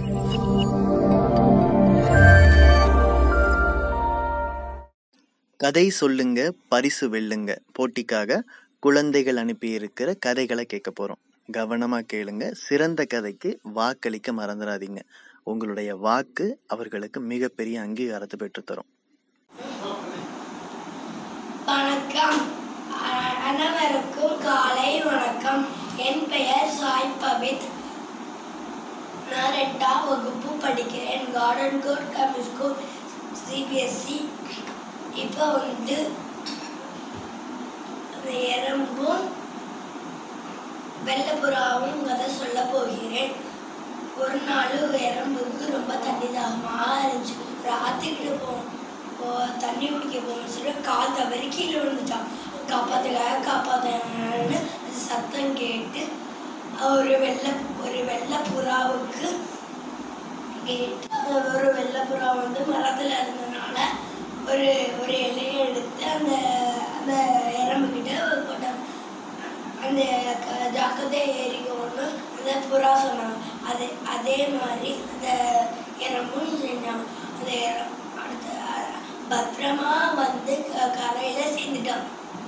கதை சொல்லுங்க பரிசு வெல்லுங்க போட்டிக்காக குழந்தைகள் அனுப்பியிருக்கிற கதைகளை கேட்க போறோம் கவனமா கேளுங்க சிறந்த கதைக்கு வாக்களிக்க மறந்துடாதீங்க உங்களுடைய வாக்கு அவர்களுக்கு மிகப்பெரிய அங்கீகாரத்தை பெற்றுத்தரும் வணக்கம் அ- அனைவருக்கும் காலை வணக்கம் என் பெயர் சாய் பவித் நான் ரெண்டாம் வகுப்பு படிக்கிறேன் கார்டன் கோட் கம்மி ஸ்கூல் சிபிஎஸ்சி இப்போ வந்து அந்த எறும்பும் வெள்ளப்புறாவும் கதை சொல்ல போகிறேன் ஒரு நாள் எறும்புக்கு ரொம்ப தண்ணி தாகமாக இருந்துச்சு ஒரு ஆற்றுக்கிட்ட போ போ தண்ணி குடிக்க போகணும்னு சொல்லி கால் தவறி கீழே விழுந்துட்டான் காப்பாத்துக்காக காப்பாத்தன்னு அது சத்தம் கேட்டு ஒரு வெள்ளை ஒரு வெள்ளை புறாவுக்கு கேட்டு அது ஒரு வெள்ளை புறா வந்து மரத்தில் இருந்தனால ஒரு ஒரு இலையை எடுத்து அந்த அந்த எறும்பு கிட்ட போட்டாங்க அந்த க- ஜாக்கிரதை ஏறிக்கோன்னு அந்த புறா சொன்னாங்க அதே அதே மாதிரி அந்த எறும்பும் செஞ்சாங்க அந்த எறும் அடுத்து அ- பத்திரமா வந்து க- கரையில சேர்ந்துட்டான்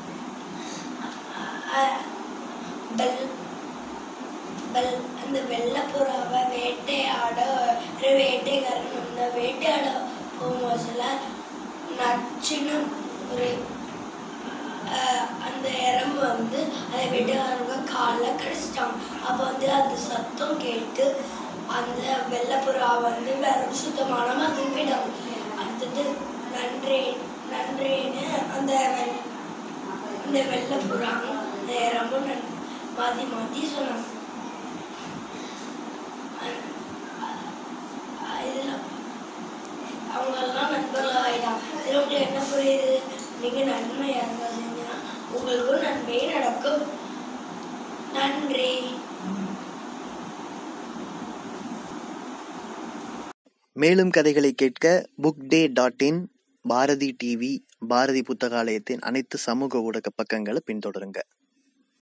அ- பெல் பெல் அந்த வெள்ளைப்புறாவை வேட்டையாட ஒரு வேட்டைக்காரன் வந்து வேட்டையாட போகும்போதுல நச்சுன்னு ஒரு அஹ், அந்த எறும்பு வந்து அதை வெட்டுக்காரங்க காலில் கடிச்சிட்டாங்க அப்போ வந்து அந்த சத்தம் கேட்டு அந்த வெள்ளைப்புறா வந்து வேற சுத்தமான மாதிரி போயிட்டாங்க அடுத்தது நன்றி நன்றின்னு அந்த வெள்- அந்த வெள்ளைப்புறா அந்த எறும்பு நன் மாற்றி மாற்றி சொன்னாங்க இதில் அவங்கெல்லாம் நண்பர்கள் ஆகிட்டாங்க இதில் உங்களுக்கு என்ன புரியுது நீங்கள் நன்மையாக இருந்தால் செஞ்சீங்கன்னா உங்களுக்கும் நன்மையே நடக்கும் நன்றி மேலும் கதைகளை கேட்க book day dot in Bharathi TV Bharathi புத்தகாலயத்தின் அனைத்து சமூக ஊடக பக்கங்களை பின்தொடருங்க